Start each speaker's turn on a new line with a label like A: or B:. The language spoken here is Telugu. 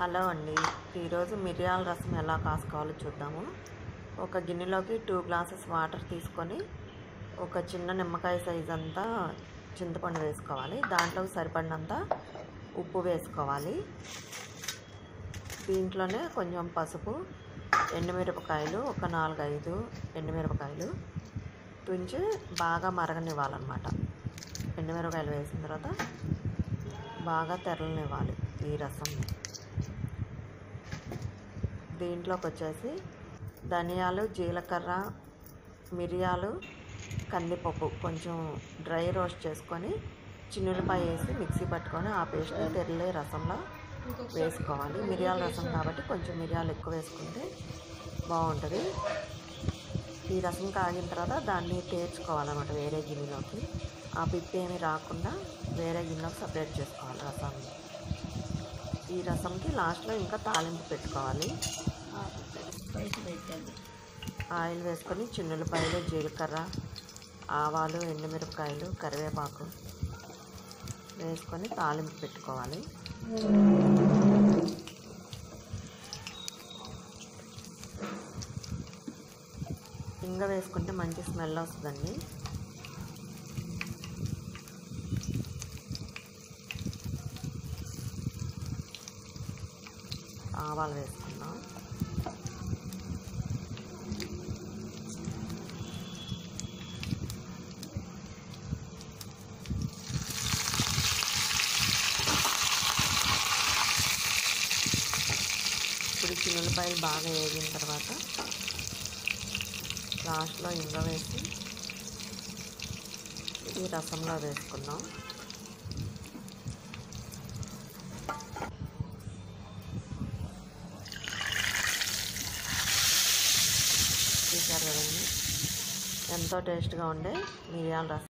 A: హలో అండి ఈరోజు మిరియాల రసం ఎలా కాసుకోవాలో చూద్దాము ఒక గిన్నెలోకి టూ గ్లాసెస్ వాటర్ తీసుకొని ఒక చిన్న నిమ్మకాయ సైజ్ అంతా చింతపండు వేసుకోవాలి దాంట్లో సరిపడినంత ఉప్పు వేసుకోవాలి దీంట్లోనే కొంచెం పసుపు ఎండుమిరపకాయలు ఒక నాలుగైదు ఎండుమిరపకాయలు తుంచి బాగా మరగనివ్వాలన్నమాట ఎండుమిరపకాయలు వేసిన తర్వాత బాగా తెరలనివ్వాలి ఈ రసంని దీంట్లోకి వచ్చేసి ధనియాలు జీలకర్ర మిరియాలు కందిపప్పు కొంచెం డ్రై రోస్ట్ చేసుకొని చిన్నులపాయ వేసి మిక్సీ పట్టుకొని ఆ పేస్ట్ని తెరలే రసంలో వేసుకోవాలి మిరియాల రసం కాబట్టి కొంచెం మిరియాలు ఎక్కువ వేసుకుంటే బాగుంటుంది ఈ రసం కాగిన తర్వాత దాన్ని తేర్చుకోవాలన్నమాట వేరే గిన్నెలోకి ఆ పిప్పి ఏమి రాకుండా వేరే గిన్నెలోకి సపరేట్ చేసుకోవాలి రసాన్ని ఈ రసంకి లాస్ట్లో ఇంకా తాలింపు పెట్టుకోవాలి
B: పైకి పెట్టండి
A: ఆయిల్ వేసుకొని చిన్నులపాయలు జీలకర్ర ఆవాలు ఎండుమిరపకాయలు కరివేపాకు వేసుకొని తాలింపు పెట్టుకోవాలి ఇంగ వేసుకుంటే మంచి స్మెల్ వస్తుందండి ఆవాలు వేసుకుందాం ఇప్పుడు చిన్నులపాయలు బాగా వేగిన తర్వాత లాస్ట్లో ఇంగ వేసి ఇది రసంలో వేసుకుందాం చూసారు కదండి ఎంతో టేస్ట్గా ఉండే మిరియాల రసం